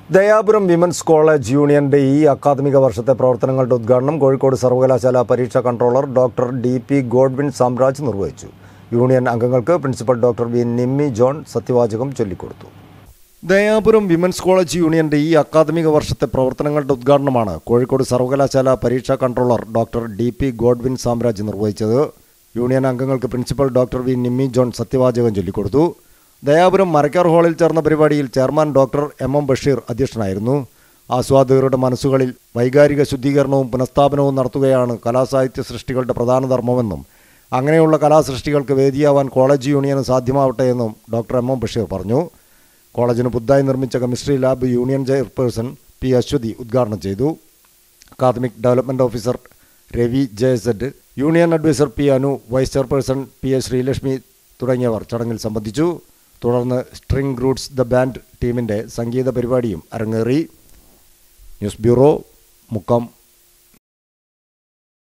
Dayapuram women's college യൂണിയന്റെ ഈ അക്കാദമിക വർഷത്തെ പ്രവർത്തനങ്ങളുടെ ഉദ്ഘാടനം കോഴിക്കോട് സർവകലാശാല പരീക്ഷാ controller doctor D P Godwin Samraj നിർവഹിച്ചു യൂണിയൻ അംഗങ്ങൾക്ക് principal doctor V Nimmi John സത്യവാചകം ചൊല്ലിക്കൊടുത്തു ദയാപുരം വിമൻസ് കോളേജ് യൂണിയന്റെ ഈ അക്കാദമിക വർഷത്തെ പ്രവർത്തനങ്ങളുടെ ഉദ്ഘാടനമാണ് കോഴിക്കോട് സർവകലാശാല പരീക്ഷാ controller doctor D P Godwin Samraj നിർവഹിച്ചത് യൂണിയൻ അംഗങ്ങൾക്ക് principal doctor V Nimmi John സത്യവാചകം ചൊല്ലിക്കൊടുത്തു ദയാപുരം മരക്കാർ ഹാളിൽ ചേർന്ന പരിപാടിയിൽ chairman doctor M M Basheer അധ്യക്ഷനായിരുന്നു ആസ്വാദകരുടെ മനസ്സുകളിൽ വൈകാരിക ശുദ്ധീകരണവും പുനഃസ്ഥാപനവും നടത്തുകയാണ് കലാസാഹിത്യ സൃഷ്ടികളുടെ പ്രധാന ധർമ്മമെന്നും അങ്ങനെയുള്ള കലാസൃഷ്ടികൾക്ക് വേദിയാവാൻ കോളേജ് യൂണിയന് സാധ്യമാവട്ടെ എന്നും ഡോക്ടർ എം എം ബഷീർ പറഞ്ഞു കോളേജിന് പുതുതായി നിർമ്മിച്ച chemistry lab union chairperson P Aswathi ഉദ്ഘാടനം ചെയ്തു അക്കാദമിക് ഡെവലപ്മെന്റ് ഓഫീസർ രവി ജയസെഡ് union advisor P Anu vice chairperson P S Sreelakshmi തുടങ്ങിയവർ ചടങ്ങിൽ സംബന്ധിച്ചു തുടർന്ന് സ്ട്രിംഗ് റൂട്ട്സ് ദ ബാൻഡ് ടീമിന്റെ സംഗീത പരിപാടിയും അരങ്ങേറി ന്യൂസ് ബ്യൂറോ മുക്കം